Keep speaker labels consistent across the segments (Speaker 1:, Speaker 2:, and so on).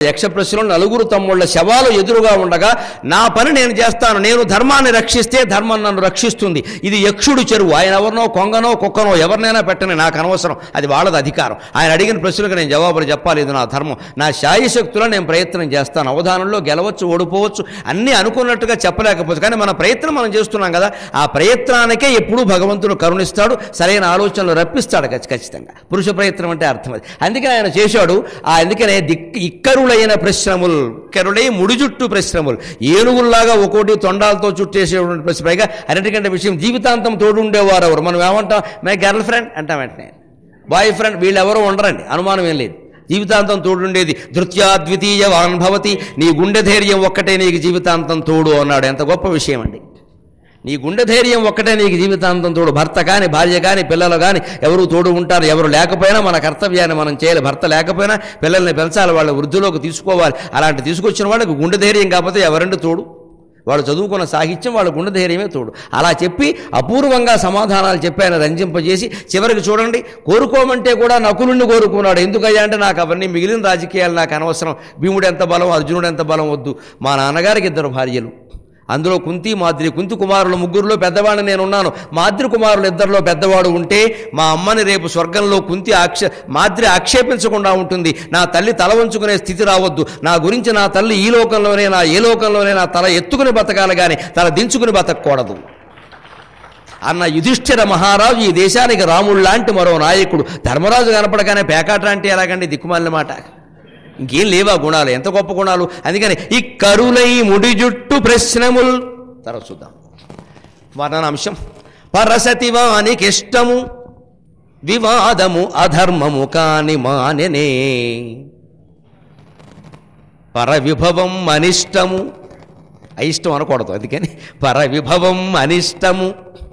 Speaker 1: యక్షప్రశ్నలో నలుగురు తమ్ముళ్ళ శవాలు ఎదురుగా ఉండగా నా పని నేను చేస్తాను నేను ధర్మాన్ని రక్షిస్తే ధర్మం నన్ను రక్షిస్తుంది ఇది యక్షుడు చెరువు ఆయన ఎవరినో కొంగనో కుక్కనో ఎవరినైనా పెట్టని నాకు అనవసరం అది వాళ్ళది అధికారం ఆయన అడిగిన ప్రశ్నలకు నేను జవాబులు చెప్పాలి ఇది నా ధర్మం నా శాయశక్తులో నేను ప్రయత్నం చేస్తాను అవధానంలో గెలవచ్చు ఓడిపోవచ్చు అన్నీ అనుకున్నట్టుగా చెప్పలేకపోవచ్చు కానీ మన ప్రయత్నం మనం చేస్తున్నాం కదా ఆ ప్రయత్నానికే ఎప్పుడూ భగవంతుడు కరుణిస్తాడు సరైన ఆలోచనలు రప్పిస్తాడు ఖచ్చి- ఖచ్చితంగా పురుష ప్రయత్నం అంటే అర్థం అది అందుకని ఆయన చేశాడు ఆ అందుకనే దిక్ ఇక్కరులైన ప్రశ్నములు ఇక్కరులై ముడి చుట్టూ ప్రశ్నములు ఏనుగుల్లాగా ఒక్కోటి తొండాలతో చుట్టేసేటువంటి ప్రశ్న పైగా అన్నిటికంటే విషయం జీవితాంతం తోడు ఉండేవారు ఎవరు మనం ఏమంటాం మై గర్ల్ ఫ్రెండ్ అంటాం వెంటనే బాయ్ ఫ్రెండ్ వీళ్ళెవరూ ఉండరండి అనుమానం ఏం లేదు జీవితాంతం తోడుండేది ధృత్యా ద్వితీయ వాన్ భవతి నీ గుండె ధైర్యం ఒక్కటే నీకు జీవితాంతం తోడు అన్నాడు ఎంత గొప్ప విషయం అండి నీ గుండె ధైర్యం ఒక్కటే నీకు జీవితాంతం తోడు భర్త కానీ భార్య కానీ పిల్లలు కానీ ఎవరు తోడు ఉంటారు ఎవరు లేకపోయినా మన కర్తవ్యాన్ని మనం చేయాలి భర్త లేకపోయినా పిల్లల్ని పెంచాలి వాళ్ళ వృద్ధిలోకి తీసుకోవాలి అలాంటి తీసుకొచ్చిన వాళ్ళకి గుండె ధైర్యం కాకపోతే ఎవరండి తోడు వాళ్ళు చదువుకున్న సాహిత్యం వాళ్ళ గుండె ధైర్యమే తోడు అలా చెప్పి అపూర్వంగా సమాధానాలు చెప్పి ఆయన రంజింపజేసి చివరికి చూడండి కోరుకోమంటే కూడా నకులుణ్ణి కోరుకున్నాడు ఎందుకయ్యా అంటే నాకు అవన్నీ మిగిలిన రాజకీయాలు నాకు అనవసరం భీముడు ఎంత బలం అర్జునుడు ఎంత బలం వద్దు మా నాన్నగారికి ఇద్దరు భార్యలు అందులో కుంతి మాద్రి కుంతి కుమారుల ముగ్గురులో పెద్దవాడిని నేనున్నాను మాద్రి కుమారులు ఇద్దరిలో పెద్దవాడు ఉంటే మా అమ్మని రేపు స్వర్గంలో కుంతి ఆక్ష మాద్రి ఆక్షేపించకుండా ఉంటుంది నా తల్లి తల వంచుకునే స్థితి రావద్దు నా గురించి నా తల్లి ఈ లోకంలోనే నా ఏ లోకంలోనే నా తల ఎత్తుకుని బతకాలి కానీ తల దించుకుని బతకూడదు అన్న యుధిష్ఠిర మహారాజు ఈ దేశానికి రాముడు లాంటి మరో నాయకుడు ధర్మరాజు కనపడగానే పేకాట అంటే ఎలాగండి దిక్కుమాలిన మాట ఇంకేం లేవా గుణాలు ఎంత గొప్ప గుణాలు అందుకని ఈ కరులై ముడి జుట్టు ప్రశ్నముల్ తర్వాత చూద్దాం వర్ణన అంశం పరసతి వానికిష్టము వివాదము అధర్మము కాని మానెనే పరవిభవం అనిష్టము అయిష్టం అనకూడదు అందుకని పరవిభవం అనిష్టము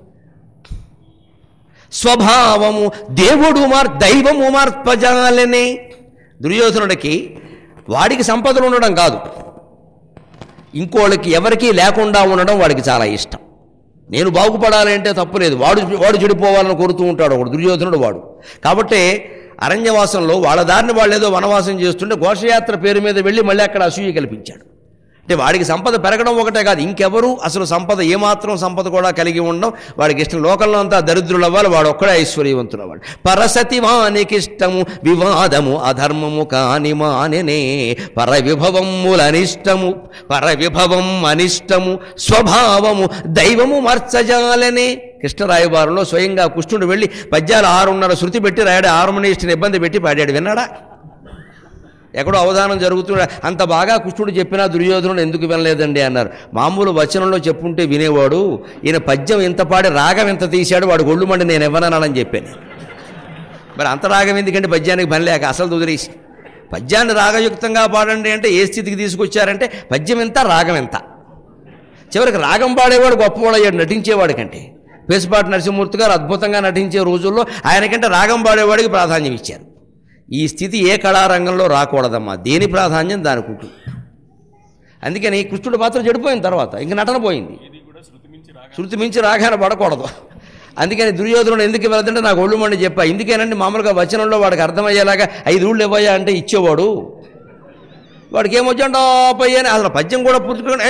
Speaker 1: స్వభావము దేవుడు మార్ దైవము మార్పజాలనే దుర్యోధనుడికి వాడికి సంపదలు ఉండడం కాదు ఇంకోళ్ళకి ఎవరికీ లేకుండా ఉండడం వాడికి చాలా ఇష్టం నేను బాగుపడాలి అంటే తప్పులేదు వాడు వాడు చెడిపోవాలని కోరుతూ ఉంటాడు ఒకడు దుర్యోధనుడు వాడు కాబట్టి అరణ్యవాసంలో వాళ్ళ దారిని వాళ్ళు ఏదో వనవాసం చేస్తుంటే ఘోషయాత్ర పేరు మీద వెళ్ళి మళ్ళీ అక్కడ అసూయ కల్పించాడు అంటే వాడికి సంపద పెరగడం ఒకటే కాదు ఇంకెవరు అసలు సంపద ఏమాత్రం సంపద కూడా కలిగి ఉండడం వాడికి ఇష్టం లోకంలో అంతా దరిద్రులు అవ్వాలి వాడు ఒక్కడే ఐశ్వర్యవంతుడు అవ్వాలి పరసతి వానికి ఇష్టము వివాదము అధర్మము కాని మానెనే పర విభవములనిష్టము పర విభవం అనిష్టము స్వభావము దైవము మర్చజాలనే కృష్ణరాయబారంలో స్వయంగా కృష్ణుడు వెళ్ళి పద్యాలు ఆరున్నర శృతి పెట్టి రాయడు హార్మోనిస్ట్ని ఇబ్బంది పెట్టి పాడాడు విన్నాడా ఎక్కడో అవధానం జరుగుతున్నా అంత బాగా కృష్ణుడు చెప్పినా దుర్యోధనుడు ఎందుకు వినలేదండి అన్నారు మామూలు వచనంలో చెప్పుంటే వినేవాడు ఈయన పద్యం ఇంత పాడి రాగం ఎంత తీశాడు వాడు ఒళ్ళు మండి నేను ఇవ్వనని చెప్పాను మరి అంత రాగం ఎందుకంటే పద్యానికి పని లేక అసలు వదిలేసి పద్యాన్ని రాగయుక్తంగా పాడండి అంటే ఏ స్థితికి తీసుకొచ్చారంటే పద్యం ఎంత రాగం ఎంత చివరికి రాగం పాడేవాడు గొప్పవాడు అయ్యాడు నటించేవాడి కంటే పేసుపాటి నరసింహమూర్తి గారు అద్భుతంగా నటించే రోజుల్లో ఆయనకంటే రాగం పాడేవాడికి ప్రాధాన్యం ఇచ్చారు ఈ స్థితి ఏ కళారంగంలో రాకూడదమ్మా దేని ప్రాధాన్యం దానికి ఉంటుంది అందుకని కృష్ణుడు మాత్రం చెడిపోయిన తర్వాత ఇంక నటన పోయింది శృతి మించి రాగానే పడకూడదు అందుకని దుర్యోధనుడు ఎందుకు వెళ్తుంటే నాకు ఒళ్ళు మండి చెప్పా ఇందుకేనండి మామూలుగా వచనంలో వాడికి అర్థమయ్యేలాగా ఐదు ఊళ్ళు ఇవ్వయా అంటే ఇచ్చేవాడు వాడికి ఏమొచ్చాడో పోయి అని అసలు పద్యం కూడా పూర్తిగా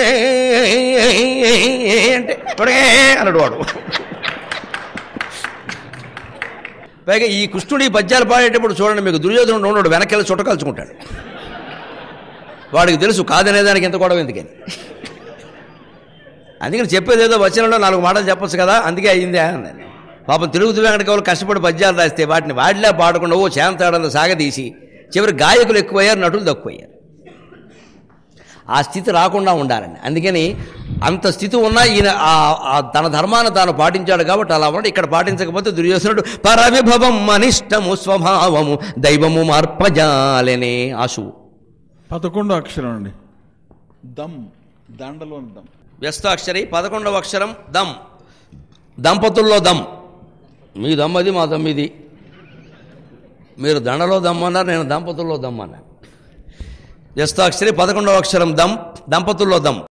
Speaker 1: అంటే వాడు ఏ అన్నాడు వాడు పైగా ఈ కృష్ణుడు ఈ పద్యాలు పాడేటప్పుడు చూడండి మీకు దుర్యోధనుడు ఉన్నాడు వెనకెళ్ళి చుట్టకలుచుకుంటాడు వాడికి తెలుసు కాదనేదానికి ఎంత గొడవ ఎందుకని అందుకని చెప్పేది ఏదో వచనంలో నాలుగు మాటలు చెప్పొచ్చు కదా అందుకే అయింది అన్నది పాపం తెలుగు వెంకట కవులు కష్టపడి పద్యాలు రాస్తే వాటిని వాడిలా పాడకుండా ఓ చేంతాడని సాగదీసి చివరి గాయకులు ఎక్కువయ్యారు నటులు తక్కువయ్యారు ఆ స్థితి రాకుండా ఉండాలండి అందుకని అంత స్థితి ఉన్నా ఈయన ఆ- ఆ తన ధర్మాన్ని తాను పాటించాడు కాబట్టి అలా ఉన్నాడు ఇక్కడ పాటించకపోతే దుర్యోధనుడు పరవిభవం అనిష్టము స్వభావము దైవము మార్పజాలనే ఆశు
Speaker 2: పదకొండో అక్షరం అండి దమ్ దండలోని దమ్
Speaker 1: వ్యస్తాక్షరి పదకొండవ అక్షరం దమ్ దంపతుల్లో దమ్ మీ దమ్మది మా దమ్మిది మీరు దండలో దమ్మన్నారు నేను దంపతుల్లో దమ్మన్నాను వ్యస్తాక్షరి పదకొండవ అక్షరం దమ్ దంపతుల్లో దమ్